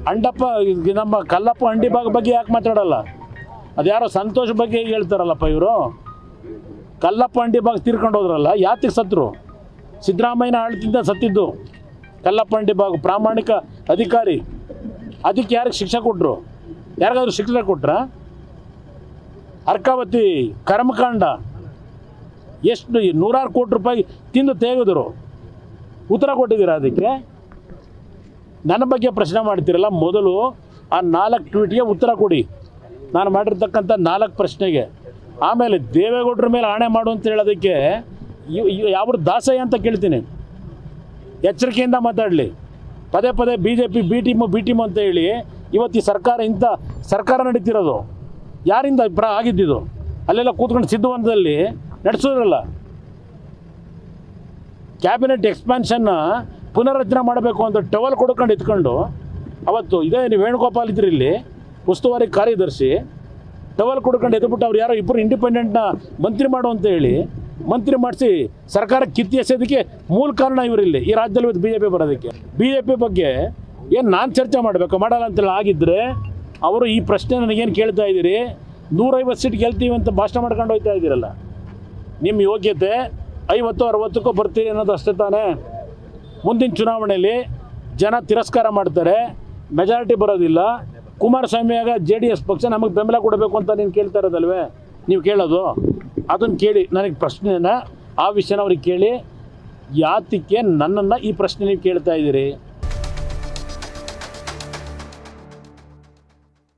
ಅಂಡಪ್ಪ ಇದು ನಮ್ಮ ಕಲ್ಲಪ್ಪ ಅಂಡಿ ಭಾಗ ಬಗ್ಗೆ ಯಾಕೆ ಮಾತಾಡಲ್ಲ ಅದ್ಯಾರೋ ಸಂತೋಷ್ ಬಗ್ಗೆ ಹೇಳ್ತಾರಲ್ಲಪ್ಪ ಇವರು ಕಲ್ಲಪ್ಪ ಅಂಡಿ ಭಾಗ ತೀರ್ಕೊಂಡು ಹೋದ್ರಲ್ಲ ಯಾತಿಗೆ ಸತ್ರು ಸಿದ್ದರಾಮಯ್ಯನ ಆಳ್ತಿಂದ ಸತ್ತಿದ್ದು ಕಲ್ಲಪ್ಪ ಅಂಡಿ ಭಾಗ ಪ್ರಾಮಾಣಿಕ ಅಧಿಕಾರಿ ಅದಕ್ಕೆ ಯಾರಿಗೆ ಶಿಕ್ಷೆ ಕೊಟ್ಟರು ಯಾರಿಗಾದ್ರೂ ಶಿಕ್ಷೆ ಕೊಟ್ರ ಅರ್ಕಾವತಿ ಕರ್ಮಕಾಂಡ ಎಷ್ಟು ಈ ನೂರಾರು ಕೋಟಿ ರೂಪಾಯಿ ತಿಂದು ತೆಗೆದ್ರು ಉತ್ತರ ಕೊಟ್ಟಿದ್ದೀರಾ ಅದಕ್ಕೆ ನನ್ನ ಬಗ್ಗೆ ಪ್ರಶ್ನೆ ಮಾಡ್ತೀರಲ್ಲ ಮೊದಲು ಆ ನಾಲ್ಕು ಟ್ವೀಟ್ಗೆ ಉತ್ತರ ಕೊಡಿ ನಾನು ಮಾಡಿರ್ತಕ್ಕಂಥ ನಾಲ್ಕು ಪ್ರಶ್ನೆಗೆ ಆಮೇಲೆ ದೇವೇಗೌಡರ ಮೇಲೆ ಆಣೆ ಮಾಡು ಅಂತ ಹೇಳೋದಕ್ಕೆ ಯಾವ ದಾಸಯ್ಯ ಅಂತ ಕೇಳ್ತೀನಿ ಎಚ್ಚರಿಕೆಯಿಂದ ಮಾತಾಡಲಿ ಪದೇ ಪದೇ B J P B team B team ಅಂತ ಹೇಳಿ ಇವತ್ತು ಈ ಸರ್ಕಾರ ಇಂಥ ಸರ್ಕಾರ ನಡೀತಿರೋದು ಯಾರಿಂದ ಪ್ರ ಆಗಿದ್ದಿದ್ದು ಅಲ್ಲೆಲ್ಲ ಕೂತ್ಕೊಂಡು ಸಿದ್ಧವನದಲ್ಲಿ ನಡೆಸೋದ್ರಲ್ಲ ಕ್ಯಾಬಿನೆಟ್ ಎಕ್ಸ್ಪಾನ್ಷನ್ನ ಪುನರ್ರಚನೆ ಮಾಡಬೇಕು ಅಂತ ಟವಲ್ ಕೊಡ್ಕೊಂಡು ಇತ್ಕೊಂಡು ಅವತ್ತು ಇದೇ ನೀವು ವೇಣುಗೋಪಾಲ್ ಇದ್ರಿ ಇಲ್ಲಿ ಉಸ್ತುವಾರಿ ಕಾರ್ಯದರ್ಶಿ ಟವಲ್ ಕೊಡ್ಕೊಂಡು ಎದ್ಬಿಟ್ಟು ಅವ್ರು ಯಾರೋ ಇಬ್ಬರು ಇಂಡಿಪೆಂಡೆಂಟ್ನ ಮಂತ್ರಿ ಮಾಡು ಅಂತ ಹೇಳಿ ಮಂತ್ರಿ ಮಾಡಿಸಿ ಸರ್ಕಾರ ಕಿತ್ತಿ ಎಸೆಯೋದಕ್ಕೆ ಮೂಲ ಕಾರಣ ಇವರಿಲ್ಲಿ ಈ ರಾಜ್ಯದಲ್ಲಿ ಇವತ್ತು ಬಿ ಜೆ ಪಿ ಬರೋದಕ್ಕೆ ಬಿ ಜೆ ಪಿ ಬಗ್ಗೆ ಏನು ನಾನು ಚರ್ಚೆ ಮಾಡಬೇಕು ಮಾಡಲ್ಲ ಅಂತೇಳಿ ಆಗಿದ್ದರೆ ಅವರು ಈ ಪ್ರಶ್ನೆ ನನಗೇನು ಕೇಳ್ತಾ ಇದ್ದೀರಿ ನೂರೈವತ್ತು ಸೀಟ್ ಗೆಲ್ತೀವಿ ಅಂತ ಭಾಷಣ ಮಾಡ್ಕೊಂಡು ಹೋಗ್ತಾ ಇದ್ದೀರಲ್ಲ ನಿಮ್ಮ ಯೋಗ್ಯತೆ ಐವತ್ತು ಅರವತ್ತಕ್ಕೂ ಬರ್ತೀರಿ ಅನ್ನೋದು ಅಷ್ಟೇ ತಾನೇ ಮುಂದಿನ ಚುನಾವಣೆಯಲ್ಲಿ ಜನ ತಿರಸ್ಕಾರ ಮಾಡ್ತಾರೆ ಮೆಜಾರಿಟಿ ಬರೋದಿಲ್ಲ ಕುಮಾರಸ್ವಾಮಿಯಾಗ ಜೆ ಡಿ ಎಸ್ ಪಕ್ಷ ನಮಗೆ ಬೆಂಬಲ ಕೊಡಬೇಕು ಅಂತ ನೀನು ಕೇಳ್ತಾ ಇರೋದಲ್ವೇ ನೀವು ಕೇಳೋದು ಅದನ್ನು ಕೇಳಿ ನನಗೆ ಪ್ರಶ್ನೆನ ಆ ವಿಷಯನ ಅವ್ರಿಗೆ ಕೇಳಿ ಯಾತಕ್ಕೆ ನನ್ನನ್ನು ಈ ಪ್ರಶ್ನೆ ನೀವು ಕೇಳ್ತಾ ಇದ್ದೀರಿ